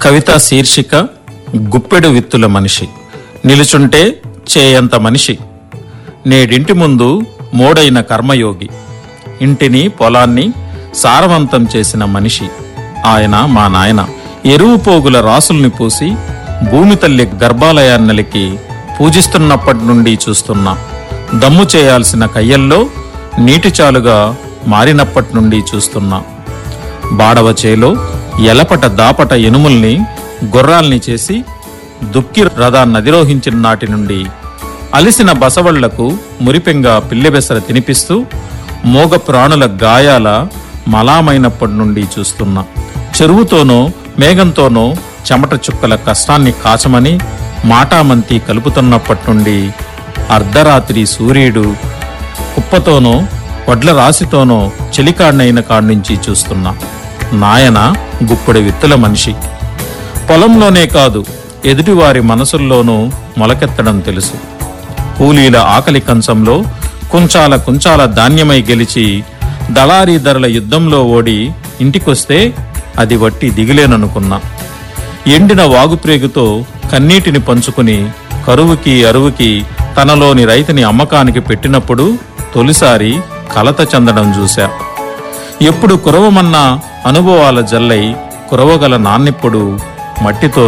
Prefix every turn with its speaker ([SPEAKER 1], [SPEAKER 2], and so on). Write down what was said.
[SPEAKER 1] కవిత శీర్షిక గుప్పెడు విత్తుల మనిషి నిలుచుంటే చేయంత మనిషి నేడింటి ముందు మోడైన కర్మయోగి ఇంటిని పొలాన్ని సారవంతం చేసిన మనిషి ఆయన మా నాయన ఎరువు పోగుల రాసుల్ని పూసి భూమి తల్లి గర్భాలయాన్నలికి పూజిస్తున్నప్పటి నుండి చూస్తున్నా దమ్ము చేయాల్సిన కయ్యల్లో నీటి చాలుగా మారినప్పటి నుండి చూస్తున్నా బాడవ చేలో ఎలపట దాపట ఎనుముల్ని గుర్రాల్ని చేసి దుక్కి రథాన్ని అధిరోహించిన నాటి నుండి అలిసిన బసవళ్లకు మురిపెంగా పిల్లెబెసర తినిపిస్తూ మోగ ప్రాణుల గాయాల మలామైనప్పటి నుండి చూస్తున్నా చెరువుతోనో మేఘంతోనో చెమట చుక్కల కష్టాన్ని కాచమని మాటామంతి కలుపుతున్నప్పటి నుండి అర్ధరాత్రి సూర్యుడు కుప్పతోనో వడ్ల రాశితోనో చెలికాడినైన కాడ్నుంచి చూస్తున్నా నాయన గుప్పడి విత్తుల మనిషి పొలంలోనే కాదు ఎదుటివారి మనసుల్లోనూ మొలకెత్తడం తెలుసు కూలీల ఆకలి కంచంలో కుంచాల కుంచాల ధాన్యమై గెలిచి దళారీ ధరల యుద్ధంలో ఓడి ఇంటికొస్తే అది వట్టి దిగిలేననుకున్నా ఎండిన వాగుప్రేగుతో కన్నీటిని పంచుకుని కరువుకి అరువుకి తనలోని రైతుని అమ్మకానికి పెట్టినప్పుడు తొలిసారి కలత చెందడం చూశా ఎప్పుడు కురవమన్న అనుభవాల జల్లై కురవగల నాన్నెప్పుడు మట్టితో